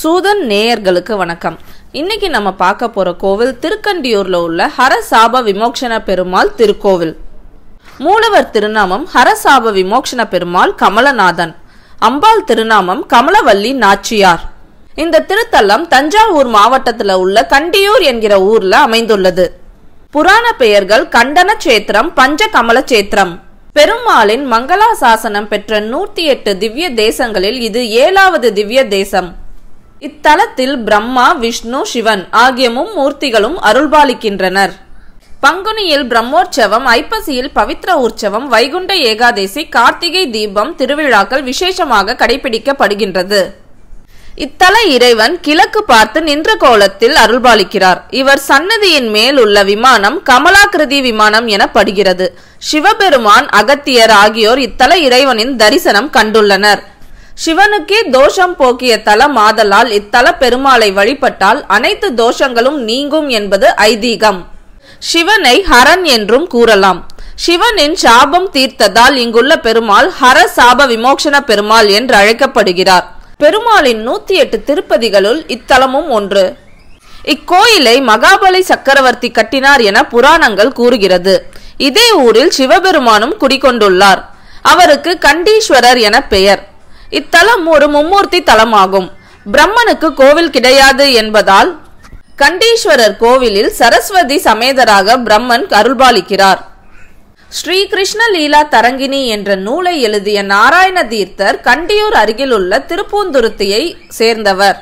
சூதன் நேயர்களுக்கு வணக்கம் இன்னைக்கு நம்ம பார்க்க போற கோவில் திருக்கண்டியூர்ல உள்ள ஹரசாப விமோக்ஷன பெருமாள் திருக்கோவில் மூலவர் திருநாமம் ஹரசாப விமோக்ஷன பெருமாள் கமலநாதன் அம்பாள் திருநாமம் கமலவல்லி நாச்சியார் இந்த திருத்தலம் தஞ்சாவூர் மாவட்டத்துல உள்ள கண்டியூர் என்கிற ஊர்ல அமைந்துள்ளது புராண பெயர்கள் கண்டன சேத்திரம் பஞ்ச கமல சேத்திரம் பெருமாளின் மங்களாசாசனம் பெற்ற நூத்தி எட்டு திவ்ய தேசங்களில் இது ஏழாவது திவ்ய தேசம் இத்தலத்தில் பிரம்மா விஷ்ணு சிவன் ஆகிய மும்மூர்த்திகளும் அருள்பாலிக்கின்றனர் பங்குனியில் பிரம்மோற்சவம் ஐப்பசியில் பவித்ர உற்சவம் வைகுண்ட ஏகாதேசி கார்த்திகை தீபம் திருவிழாக்கள் விசேஷமாக கடைபிடிக்கப்படுகின்றது இத்தல இறைவன் கிழக்கு பார்த்து நின்ற கோலத்தில் அருள்பாலிக்கிறார் இவர் சன்னதியின் மேல் உள்ள விமானம் கமலாகிருதி விமானம் எனப்படுகிறது சிவபெருமான் அகத்தியர் ஆகியோர் இத்தல இறைவனின் தரிசனம் கண்டுள்ளனர் சிவனுக்கே தோஷம் போக்கிய தலம் ஆதலால் இத்தல பெருமாளை வழிபட்டால் அனைத்து தோஷங்களும் நீங்கும் என்பது ஐதீகம் சிவனை ஹரன் என்றும் கூறலாம் சிவனின் சாபம் தீர்த்ததால் இங்குள்ள பெருமாள் ஹர சாப விமோசன பெருமாள் என்று அழைக்கப்படுகிறார் பெருமாளின் நூத்தி எட்டு திருப்பதிகளுள் இத்தலமும் ஒன்று இக்கோயிலை மகாபலி சக்கரவர்த்தி கட்டினார் என புராணங்கள் கூறுகிறது இதே ஊரில் சிவபெருமானும் குடிகொண்டுள்ளார் அவருக்கு கண்டீஸ்வரர் என பெயர் இத்தலம் ஒரு மும்மூர்த்தி தலமாகும் பிரம்மனுக்கு கோவில் கிடையாது என்பதால் கண்டீஸ்வரர் கோவிலில் சரஸ்வதி சமேதராக பிரம்மன் அருள்பாலிக்கிறார் ஸ்ரீ கிருஷ்ண லீலா தரங்கிணி என்ற நூலை எழுதிய நாராயண தீர்த்தர் கண்டியூர் அருகிலுள்ள திருப்பூந்துருத்தியை சேர்ந்தவர்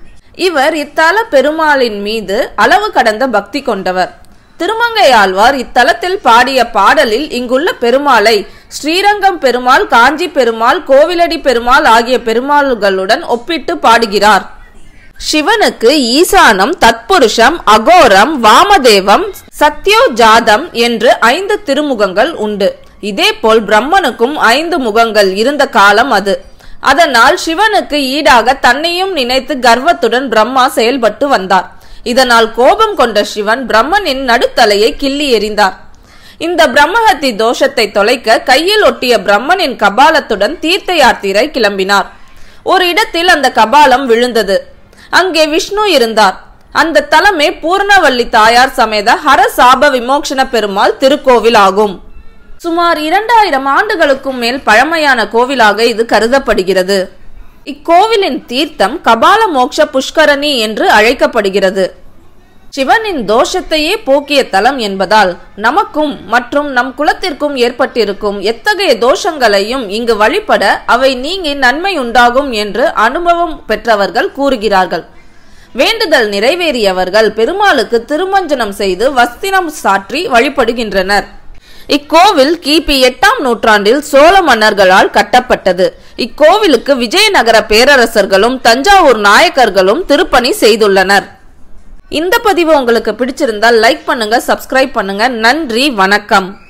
இவர் இத்தல பெருமாளின் மீது அளவு கடந்த பக்தி கொண்டவர் திருமங்கையாழ்வார் இத்தலத்தில் பாடிய பாடலில் இங்குள்ள பெருமாளை ஸ்ரீரங்கம் பெருமாள் காஞ்சி பெருமாள் கோவிலடி பெருமாள் ஆகிய பெருமாள்களுடன் ஒப்பிட்டு பாடுகிறார் சிவனுக்கு ஈசானம் தத்புருஷம் அகோரம் வாமதேவம் சத்யோஜாதம் என்று ஐந்து திருமுகங்கள் உண்டு இதேபோல் பிரம்மனுக்கும் ஐந்து முகங்கள் இருந்த காலம் அது அதனால் சிவனுக்கு ஈடாக தன்னையும் நினைத்து கர்வத்துடன் பிரம்மா செயல்பட்டு வந்தார் இதனால் கோபம் கொண்ட சிவன் பிரம்மனின் நடுத்தலையை கிள்ளி எறிந்தார் இந்த பிரம்மஹத்தி தோஷத்தை தொலைக்க கையில் ஒட்டிய பிரம்மனின் கபாலத்துடன் தீர்த்த யாத்திரை கிளம்பினார் ஒரு இடத்தில் அந்த கபாலம் விழுந்தது அங்கே விஷ்ணு இருந்தார் அந்த தலமே பூர்ணவல்லி தாயார் சமேத ஹர சாப விமோக்ஷன பெருமாள் திருக்கோவில் ஆகும் சுமார் இரண்டாயிரம் ஆண்டுகளுக்கும் மேல் பழமையான கோவிலாக இது கருதப்படுகிறது இக்கோவிலின் தீர்த்தம் கபால மோக்ஷ புஷ்கரணி என்று அழைக்கப்படுகிறது சிவனின் தோஷத்தையே போக்கிய தலம் என்பதால் நமக்கும் மற்றும் நம் குலத்திற்கும் ஏற்பட்டிருக்கும் எத்தகைய தோஷங்களையும் இங்கு வழிபட அவை நீங்கி நன்மை உண்டாகும் என்று அனுபவம் பெற்றவர்கள் கூறுகிறார்கள் வேண்டுதல் நிறைவேறியவர்கள் பெருமாளுக்கு திருமஞ்சனம் செய்து வஸ்திரம் சாற்றி வழிபடுகின்றனர் இக்கோவில் கிபி எட்டாம் நூற்றாண்டில் சோழ மன்னர்களால் கட்டப்பட்டது இக்கோவிலுக்கு விஜயநகர பேரரசர்களும் தஞ்சாவூர் நாயக்கர்களும் திருப்பணி செய்துள்ளனர் இந்த பதிவு உங்களுக்கு பிடிச்சிருந்தால் லைக் பண்ணுங்க சப்ஸ்கிரைப் பண்ணுங்க நன்றி வணக்கம்